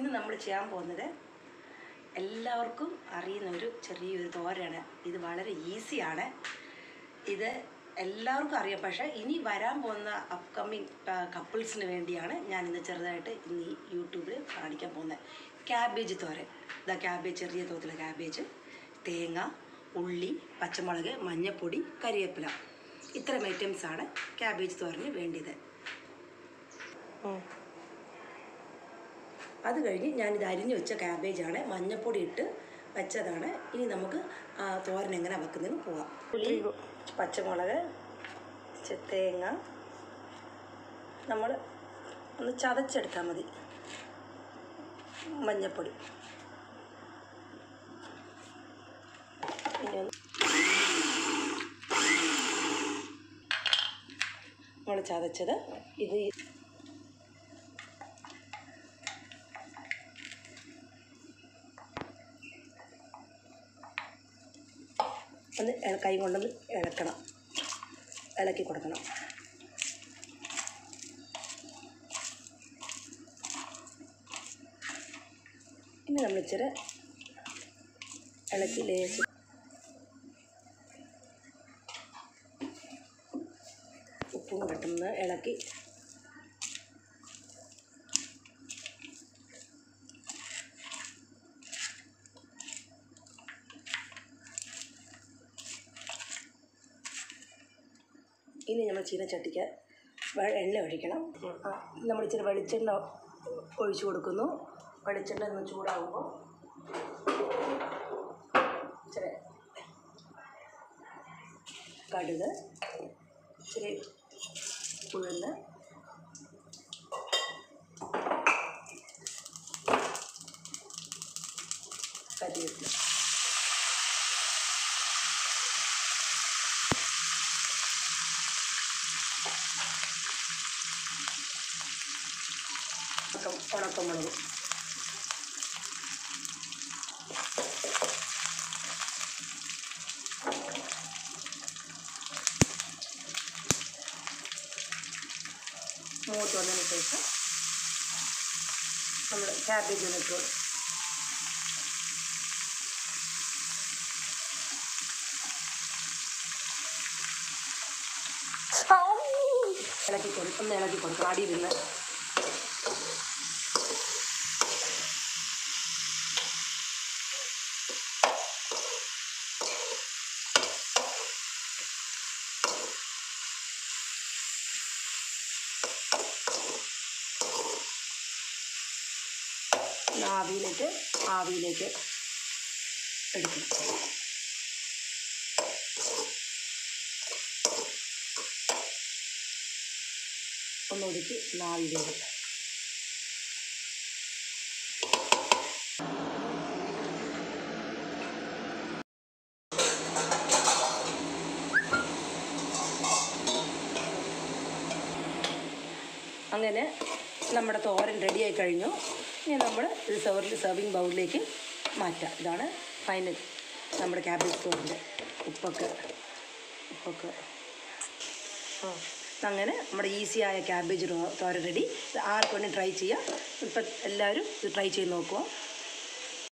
ഇന്ന് നമ്മൾ ചെയ്യാൻ പോകുന്നത് എല്ലാവർക്കും അറിയുന്ന ഒരു ചെറിയൊരു തോരയാണ് ഇത് വളരെ ഈസിയാണ് ഇത് എല്ലാവർക്കും അറിയാം പക്ഷേ ഇനി വരാൻ പോകുന്ന അപ്കമ്മിങ് കപ്പിൾസിന് വേണ്ടിയാണ് ഞാൻ ഇന്ന് ചെറുതായിട്ട് ഇന്ന് ഈ യൂട്യൂബിൽ കാണിക്കാൻ പോകുന്നത് ക്യാബേജ് തോരൻ ഇതാ ക്യാബേജ് ചെറിയ തോതിലെ ക്യാബേജ് തേങ്ങ ഉള്ളി പച്ചമുളക് മഞ്ഞൾപ്പൊടി കരിവേപ്പില ഇത്തരം ഐറ്റംസാണ് ക്യാബേജ് തോരന് വേണ്ടിയത് അത് കഴിഞ്ഞ് ഞാനിത് അരിഞ്ഞു വെച്ച ക്യാബേജാണ് മഞ്ഞൾപ്പൊടി ഇട്ട് വെച്ചതാണ് ഇനി നമുക്ക് ആ തോരൻ എങ്ങനെ വെക്കുന്നതെന്ന് പോവാം ഉള്ളി പച്ചമുളക് ചെ- തേങ്ങ നമ്മൾ ഒന്ന് ചതച്ചെടുത്താൽ മതി മഞ്ഞൾപ്പൊടി ഇനി ഒന്ന് നമ്മൾ ചതച്ചത് ഇത് ഈ ഒന്ന് ഇള- കൈ കൊണ്ടൊന്ന് ഇളക്കണം ഇളക്കി കൊടുക്കണം ഇനി നമ്മൾ ഇച്ചിരി ഇളക്കി ലേശം ഉപ്പും കിട്ടുന്ന ഇളക്കി ഇനി നമ്മൾ ചീനച്ചട്ടിക്ക് വെ- എണ്ണ ഒഴിക്കണം ആ, നമ്മൾ ഇച്ചിരി വെളിച്ചെണ്ണ ഒഴിച്ചു കൊടുക്കുന്നു വെളിച്ചെണ്ണ ഒന്ന് ചൂടാകുമ്പോൾ ഇച്ചിരി കടുക് ഇച്ചിരി ഉഴുന്ന് കരിവേപ്പില ഉണക്കം ഉണക്കമുളക് മൂത്ത് വന്നതിന് ശേഷം നമ്മൾ ക്യാബേജ് ഒന്ന് ഇട്ട് കൊടുക്കും ഇളക്കി കൊടുക്കും ഒന്ന് ഇളക്കി കൊടുക്കണം അടി നിന്ന് ഒന്ന് ആവിയിലേക്ക് ആവിയിലേക്ക് എടുക്കണം ഒന്നൊതുക്കി നാവിലേക്ക് അങ്ങനെ നമ്മുടെ തോരൻ റെഡിയായി കഴിഞ്ഞു ഇനി നമ്മൾ ഇത് സെർവിൽ സെർവിങ് ബൗളിലേക്ക് മാറ്റാം ഇതാണ് ഫൈനൽ നമ്മുടെ ക്യാബേജ് തോറിൻ്റെ ഉപ്പൊക്കെ ഉപ്പൊക്കെ ആ അങ്ങനെ നമ്മുടെ ഈസിയായ ക്യാബേജ് റോ- തോരൻ റെഡി ഇത് ആർക്കും വേണ്ടി ട്രൈ ചെയ്യാം ഇപ്പം എല്ലാവരും ഇത് ട്രൈ ചെയ്ത് നോക്കുക